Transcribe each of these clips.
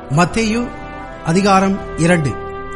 மத்தேயு அதிகாரம் இரண்டு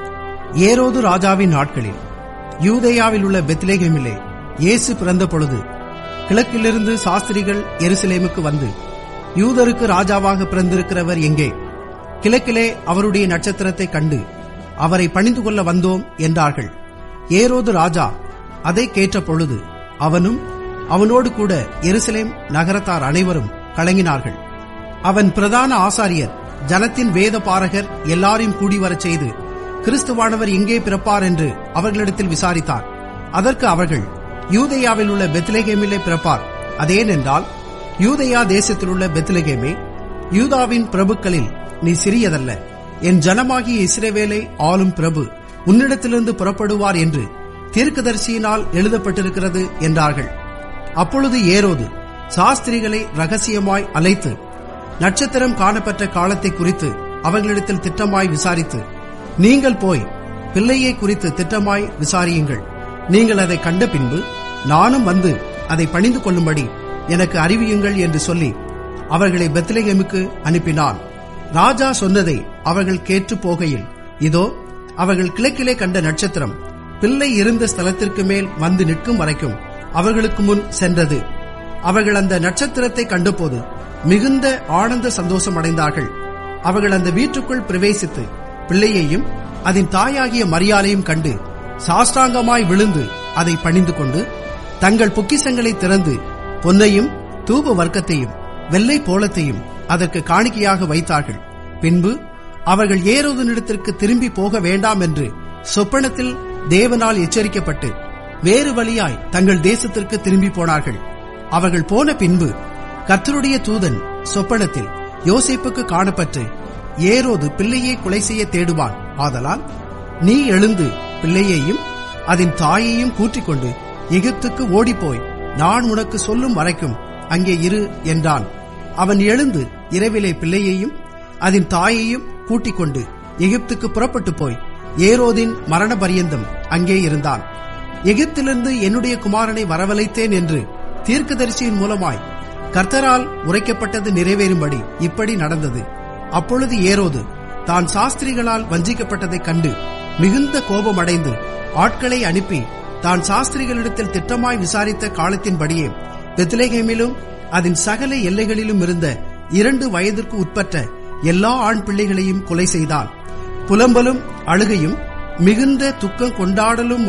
ஏரோது ராஜாவின் நாட்களில் யூதேயாவில் உள்ள பெத்லேகேமிலே இயேசு பிறந்த பொழுது கிழக்கிலிருந்து சாஸ்திரிகள் எருசலேமுக்கு வந்து யூதருக்கு ராஜாவாக பிறந்திருக்கிறவர் எங்கே கிழக்கிலே அவருடைய நட்சத்திரத்தை கண்டு அவரை பணிந்து கொள்ள வந்தோம் என்றார்கள் ஏரோது ராஜா அதை கேட்ட பொழுது அவனும் அவனோடு கூட எருசலேம் நகரத்தார் அனைவரும் கலங்கினார்கள் அவன் பிரதான ஆசாரியர் ஜனத்தின் வேத பாரகர் எல்லாரையும் கூடி வரச் செய்து கிறிஸ்துவானவர் எங்கே பிறப்பார் என்று அவர்களிடத்தில் விசாரித்தார் அதற்கு அவர்கள் யூதேயாவில் உள்ள பெத்லகேமிலே பிறப்பார் அதேனென்றால் யூதேயா தேசத்தில் உள்ள பெத்லகேமே யூதாவின் பிரபுக்களில் நீ சிறியதல்ல என் ஜனமாகிய இஸ்ரவேலை ஆளும் பிரபு உன்னிடத்திலிருந்து புறப்படுவார் என்று தீர்க்கதரிசியினால் எழுதப்பட்டிருக்கிறது என்றார்கள் அப்பொழுது ஏரோது சாஸ்திரிகளை ரகசியமாய் அழைத்து நட்சத்திரம் காணப்பட்ட காலத்தை குறித்து அவர்களிடத்தில் திட்டமாய் விசாரித்து நீங்கள் போய் பிள்ளையை குறித்து திட்டமாய் விசாரியுங்கள் நீங்கள் அதை கண்ட பின்பு நானும் வந்து அதை பணிந்து கொள்ளும்படி எனக்கு அறிவியுங்கள் என்று சொல்லி அவர்களை பெத்லகேமுக்கு அனுப்பினான் ராஜா சொன்னதை அவர்கள் கேட்டு போகையில் இதோ அவர்கள் கிழக்கிலே கண்ட நட்சத்திரம் பிள்ளை இருந்த ஸ்தலத்திற்கு மேல் வந்து நிற்கும் வரைக்கும் அவர்களுக்கு முன் சென்றது அவர்கள் அந்த நட்சத்திரத்தை கண்டபோது மிகுந்த ஆனந்த சந்தோஷம் அடைந்தார்கள் அவர்கள் அந்த வீட்டுக்குள் பிரவேசித்து பிள்ளையையும் அதன் தாயாகிய மரியாதையும் கண்டு சாஷ்டாங்கமாய் விழுந்து அதை பணிந்து கொண்டு தங்கள் பொக்கிசங்களை திறந்து பொன்னையும் தூப வர்க்கத்தையும் வெள்ளை போலத்தையும் அதற்கு காணிக்கையாக வைத்தார்கள் பின்பு அவர்கள் ஏரோதனிடத்திற்கு திரும்பி போக வேண்டாம் என்று சொப்பனத்தில் தேவனால் எச்சரிக்கப்பட்டு வேறு வழியாய் தங்கள் தேசத்திற்கு திரும்பி போனார்கள் அவர்கள் போன பின்பு கர்த்தருடைய தூதன் சொப்பனத்தில் யோசேப்புக்கு காணப்பட்டு ஏரோது பிள்ளையை கொலை செய்ய தேடுவான் ஆதலால் நீ எழுந்து பிள்ளையையும் அதன் தாயையும் கூட்டிக் கொண்டு எகிப்துக்கு ஓடிப்போய் நான் உனக்கு சொல்லும் வரைக்கும் அங்கே இரு என்றான் அவன் எழுந்து இரவிலே பிள்ளையையும் அதன் தாயையும் கூட்டிக் கொண்டு எகிப்துக்கு புறப்பட்டு போய் ஏரோதின் மரண பரியந்தம் அங்கே இருந்தான் எகிப்திலிருந்து என்னுடைய குமாரனை வரவழைத்தேன் என்று தீர்க்கதரிசியின் மூலமாய் கர்த்தரால் உரைக்கப்பட்டது நிறைவேறும்படி இப்படி நடந்தது அப்பொழுது ஏரோது தான் சாஸ்திரிகளால் வஞ்சிக்கப்பட்டதைக் கண்டு மிகுந்த கோபமடைந்து ஆட்களை அனுப்பி தான் சாஸ்திரிகளிடத்தில் திட்டமாய் விசாரித்த காலத்தின்படியே பெத்லேகேமிலும் அதன் சகல எல்லைகளிலும் இருந்த இரண்டு வயதிற்கு உட்பட்ட எல்லா ஆண் பிள்ளைகளையும் கொலை செய்தான் புலம்பலும் அழுகையும் மிகுந்த துக்கம் கொண்டாடலும்